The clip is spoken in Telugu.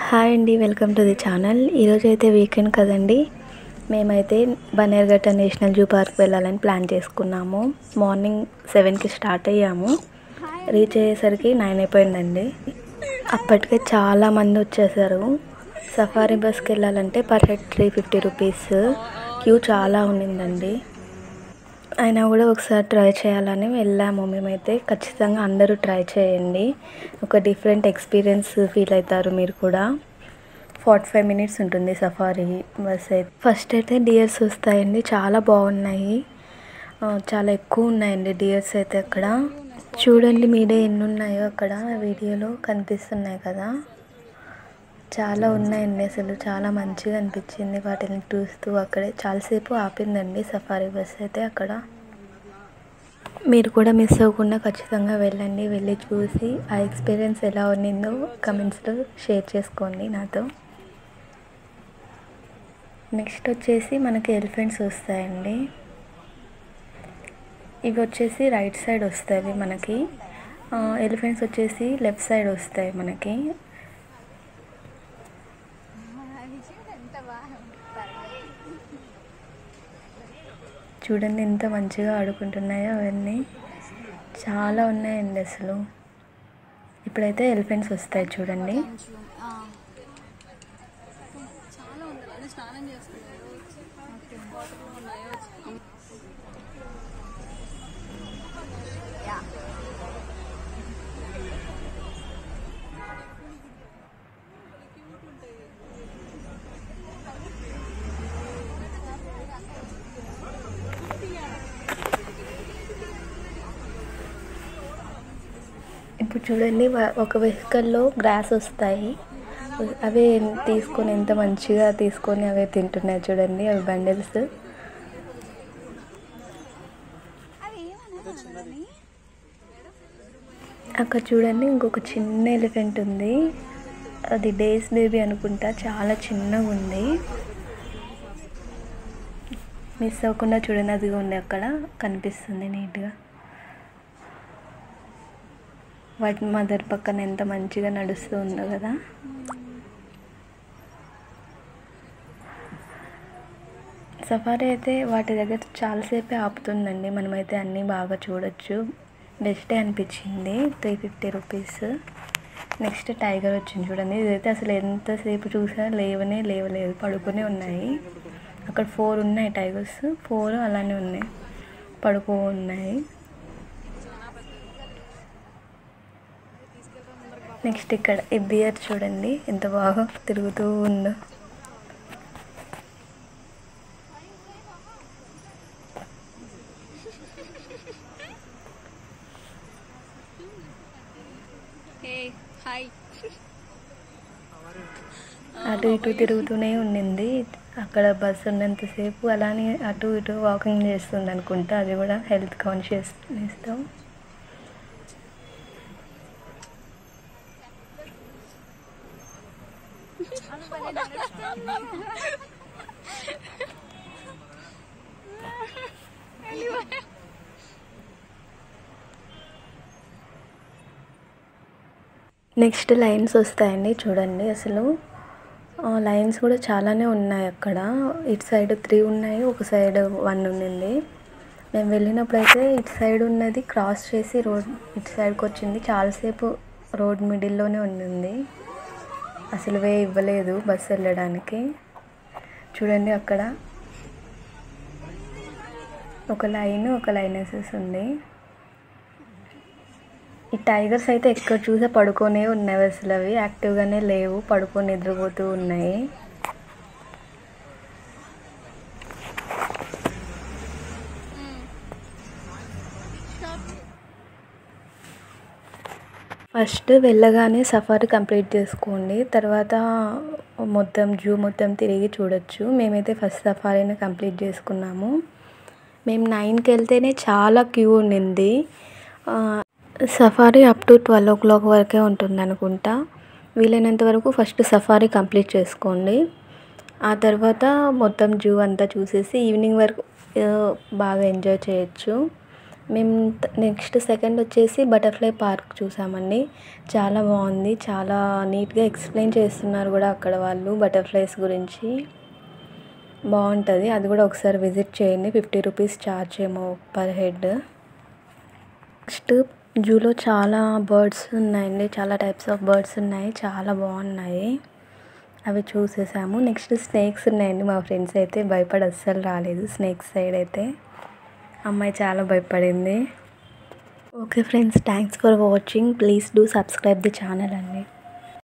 హాయ్ అండి వెల్కమ్ టు ది ఛానల్ ఈరోజు అయితే వీకెండ్ కదండి మేమైతే బనేర్ఘట్ట నేషనల్ జూ పార్క్ వెళ్ళాలని ప్లాన్ చేసుకున్నాము మార్నింగ్ సెవెన్కి స్టార్ట్ అయ్యాము రీచ్ అయ్యేసరికి నైన్ అయిపోయిందండి అప్పటికే చాలా మంది వచ్చేసారు సఫారీ బస్కి వెళ్ళాలంటే per head three fifty rupees queue చాలా ఉండిందండి అయినా కూడా ఒకసారి ట్రై చేయాలని వెళ్ళాము మేమైతే ఖచ్చితంగా అందరూ ట్రై చేయండి ఒక డిఫరెంట్ ఎక్స్పీరియన్స్ ఫీల్ అవుతారు మీరు కూడా ఫార్టీ ఫైవ్ మినిట్స్ ఉంటుంది సఫారీ బస్ అయితే ఫస్ట్ అయితే డియర్స్ వస్తాయండి చాలా బాగున్నాయి ఆ, చాలా ఎక్కువ ఉన్నాయండి డియర్స్ అయితే అక్కడ చూడండి మీడే ఎన్ని ఉన్నాయో అక్కడ వీడియోలో కనిపిస్తున్నాయి కదా చాలా ఉన్నాయండి అసలు చాలా మంచిగా అనిపించింది వాటిని చూస్తూ అక్కడే చాలాసేపు ఆపిందండి సఫారీ బస్ అయితే అక్కడ మీరు కూడా మిస్ అవ్వకుండా ఖచ్చితంగా వెళ్ళండి వెళ్ళి చూసి ఆ ఎక్స్పీరియన్స్ ఎలా ఉన్నిందో కమెంట్స్లో షేర్ చేసుకోండి నాతో నెక్స్ట్ వచ్చేసి మనకి ఎలిఫెంట్స్ వస్తాయండి ఇవి వచ్చేసి రైట్ సైడ్ వస్తాయి మనకి ఎలిఫెంట్స్ వచ్చేసి లెఫ్ట్ సైడ్ వస్తాయి మనకి చూడండి ఎంత మంచిగా ఆడుకుంటున్నాయో అవన్నీ చాలా ఉన్నాయండి అసలు ఇప్పుడైతే ఎలిఫెంట్స్ వస్తాయి చూడండి చాలా ఉంది అన్ని స్నానం చేస్తున్నారు వాటర్ ఉన్నాయో ఇప్పుడు చూడండి వ- ఒక వెహికల్లో గ్రాస్ వస్తాయి అవే తీసుకొని ఎంత మంచిగా తీసుకొని అవే తింటున్నాయి చూడండి అవి బండిల్స్ అక్కడ చూడండి ఇంకొక చిన్న ఎలిఫెంట్ ఉంది అది డేస్ బేబీ అనుకుంటా చాలా చిన్నగా ఉంది మిస్ అవ్వకుండా చూడండి అది ఉంది అక్కడ కనిపిస్తుంది నీట్గా వాటి మదర్ పక్కన ఎంత మంచిగా నడుస్తూ ఉందో కదా సఫారీ అయితే వాటి దగ్గర చాలాసేపే ఆపుతుందండి మనమైతే అన్నీ బాగా చూడొచ్చు బెస్టే అనిపించింది three fifty rupees next tiger వచ్చింది చూడండి ఇదైతే అసలు ఎంతసేపు చూసినా లేవనే లేవలేదు పడుకునే ఉన్నాయి అక్కడ ఫోర్ ఉన్నాయి టైగర్స్ ఫోర్ అలానే ఉన్నాయి పడుకో ఉన్నాయి నెక్స్ట్ ఇక్కడ ఈ బియర్ చూడండి ఎంత బాగా తిరుగుతూ ఉందో హే హాయ్ అటు ఇటు తిరుగుతూనే ఉండింది అక్కడ బస్సు ఉన్నంతసేపు అలానే అటు ఇటు వాకింగ్ చేస్తుంది అనుకుంటా అది కూడా హెల్త్ కాన్షియస్నెస్తో నెక్స్ట్ లైన్స్ వస్తాయండి చూడండి అసలు ఆ లైన్స్ కూడా చాలానే ఉన్నాయి అక్కడ ఇటు సైడ్ త్రీ ఉన్నాయి ఒక సైడ్ వన్ ఉండింది మేము వెళ్ళినప్పుడు అయితే ఇటు సైడ్ ఉన్నది క్రాస్ చేసి రోడ్ ఇటు సైడ్కి వచ్చింది చాలాసేపు రోడ్ మిడిల్లోనే ఉండింది అసలు వే ఇవ్వలేదు బస్సు వెళ్ళడానికి చూడండి అక్కడ ఒక లైన్ ఒక లైన్ వేసేసి ఉంది ఈ టైగర్స్ అయితే ఎక్కడ చూసే పడుకొనే ఉన్నాయి అసలు అవి యాక్టివ్గానే లేవు పడుకొని నిద్రపోతూ ఉన్నాయి ఫస్ట్ వెళ్ళగానే సఫారీ కంప్లీట్ చేసుకోండి తర్వాత మొత్తం జూ మొత్తం తిరిగి చూడొచ్చు మేమైతే ఫస్ట్ సఫారీని కంప్లీట్ చేసుకున్నాము మేము నైన్కి వెళ్తేనే చాలా క్యూ ఉండింది ఆ, safari up to twelve o'clock వరకే ఉంటుంది అనుకుంటా వీలైనంత వరకు ఫస్ట్ సఫారీ కంప్లీట్ చేసుకోండి ఆ తర్వాత మొత్తం జూ అంతా చూసేసి ఈవినింగ్ వరకు ఆ, బాగా ఎంజాయ్ చేయొచ్చు మేము నెక్స్ట్ సెకండ్ వచ్చేసి బటర్ఫ్లై పార్క్ చూసామండి చాలా బాగుంది చాలా నీట్గా ఎక్స్ప్లెయిన్ చేస్తున్నారు కూడా అక్కడ వాళ్ళు బటర్ఫ్లైస్ గురించి బాగుంటుంది అది కూడా ఒకసారి విజిట్ చేయండి ఫిఫ్టీ రూపీస్ ఛార్జ్ ఏమో పర్ హెడ్ నెక్స్ట్ జూలో చాలా బర్డ్స్ ఉన్నాయండి చాలా టైప్స్ ఆఫ్ బర్డ్స్ ఉన్నాయి చాలా బాగున్నాయి అవి చూసేసాము నెక్స్ట్ స్నేక్స్ ఉన్నాయండి మా ఫ్రెండ్స్ అయితే భయపడి అస్సలు రాలేదు స్నేక్స్ సైడ్ అయితే అమ్మాయి చాలా భయపడింది okay friends thanks for watching please do subscribe the channel అండి